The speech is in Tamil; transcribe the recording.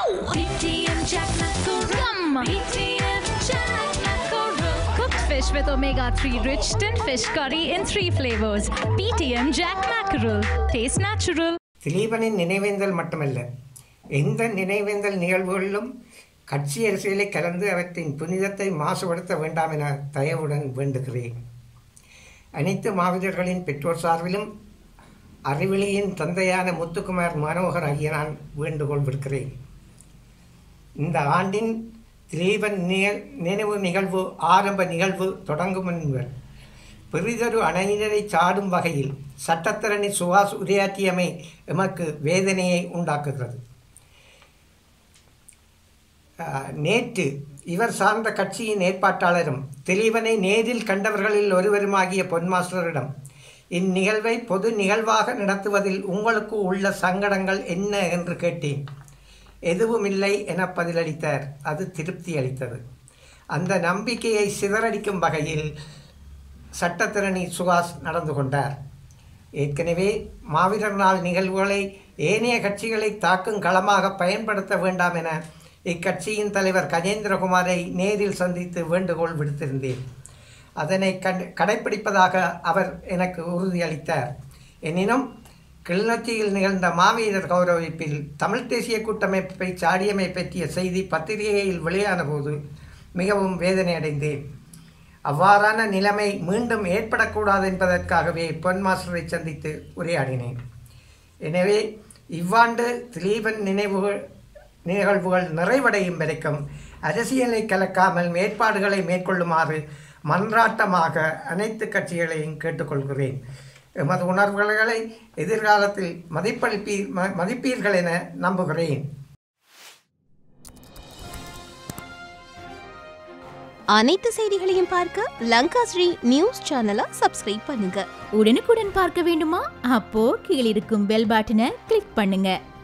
BTM Jack Mackerel. BTM Jack Mackerel. Cooked fish with omega-3 rich tin fish curry in three flavors. BTM Jack Mackerel. Taste natural. திலீபனின் நினைவேந்தல் மட்டுமல்ல எந்த நினைவேந்தல் நிகழ்வுகளிலும் கட்சி அரசியலை கலந்து அவற்றின் புனிதத்தை மாசுபடுத்த வேண்டாம் என தயவுடன் வேண்டுகிறேன் அனைத்து மாவீரர்களின் பெற்றோர் சார்பிலும் அறிவிலியின் தந்தையான முத்துக்குமார் மனோகர் ஆகிய நான் வேண்டுகோள் விடுக்கிறேன் இந்த ஆண்டின் திலீபன் நிக- நினைவு நிகழ்வு ஆரம்ப நிகழ்வு தொடங்கும் முன்னர் பெரிதொரு அணையினரை சாடும் வகையில் சட்டத்தரணி சுபாஷ் உரையாற்றியமை எமக்கு வேதனையை உண்டாக்குகிறது ஆஹ், நேற்று இவர் சார்ந்த கட்சியின் ஏற்பாட்டாளரும் தெளிவனை நேரில் கண்டவர்களில் ஒருவருமாகிய பொன்மாஸ்டரிடம் இந்நிகழ்வை பொது நிகழ்வாக நடத்துவதில் உங்களுக்கு உள்ள சங்கடங்கள் என்ன என்று கேட்டேன் எதுவுமில்லை என பதிலளித்தார் அது திருப்தி அளித்தது அந்த நம்பிக்கையை சிதறடிக்கும் வகையில் சட்டத்திரணி சுகாஸ் நடந்து கொண்டார் ஏற்கனவே மாவீரர் நாள் நிகழ்வுகளை ஏனைய கட்சிகளை தாக்கும் களமாக பயன்படுத்த வேண்டாம் என இக்கட்சியின் தலைவர் கஜேந்திரகுமாரை நேரில் சந்தித்து வேண்டுகோள் விடுத்திருந்தேன் அதனை கண் கடைப்பிடிப்பதாக அவர் எனக்கு உறுதியளித்தார் எனினும் கிளிநொச்சியில் நிகழ்ந்த மாவீரர் கௌரவிப்பில் தமிழ்த் தேசிய கூட்டமைப்பை சாடியமை பற்றிய செய்தி பத்திரிகையில் வெளியான போது மிகவும் வேதனையடைந்தேன் அவ்வாறான நிலைமை மீண்டும் ஏற்படக்கூடாது என்பதற்காகவே பொன் மாஸ்டரை சந்தித்து உரையாடினேன் எனவே இவ்வாண்டு திலீபன் நினைவுகள் நிகழ்வுகள் நிறைவடையும் வரைக்கும் அரசியலை கலக்காமல் ஏற்பாடுகளை மேற்கொள்ளுமாறு மன்றாட்டமாக அனைத்து கட்சிகளையும் கேட்டுக்கொள்கிறேன் எமது உணர்வுகளை எதிர்காலத்தில் மதிப்பளிப்பீர் ம- மதிப்பீர்கள் என நம்புகிறேன் அனைத்து செய்திகளையும் பார்க்க லங்கா ஸ்ரீ நியூஸ் சேனலை சப்ஸ்கிரைப் பண்ணுங்க உடனுக்குடன் பார்க்க வேண்டுமா அப்போ கீழிருக்கும் பெல் பட்டனை கிளிக் பண்ணுங்க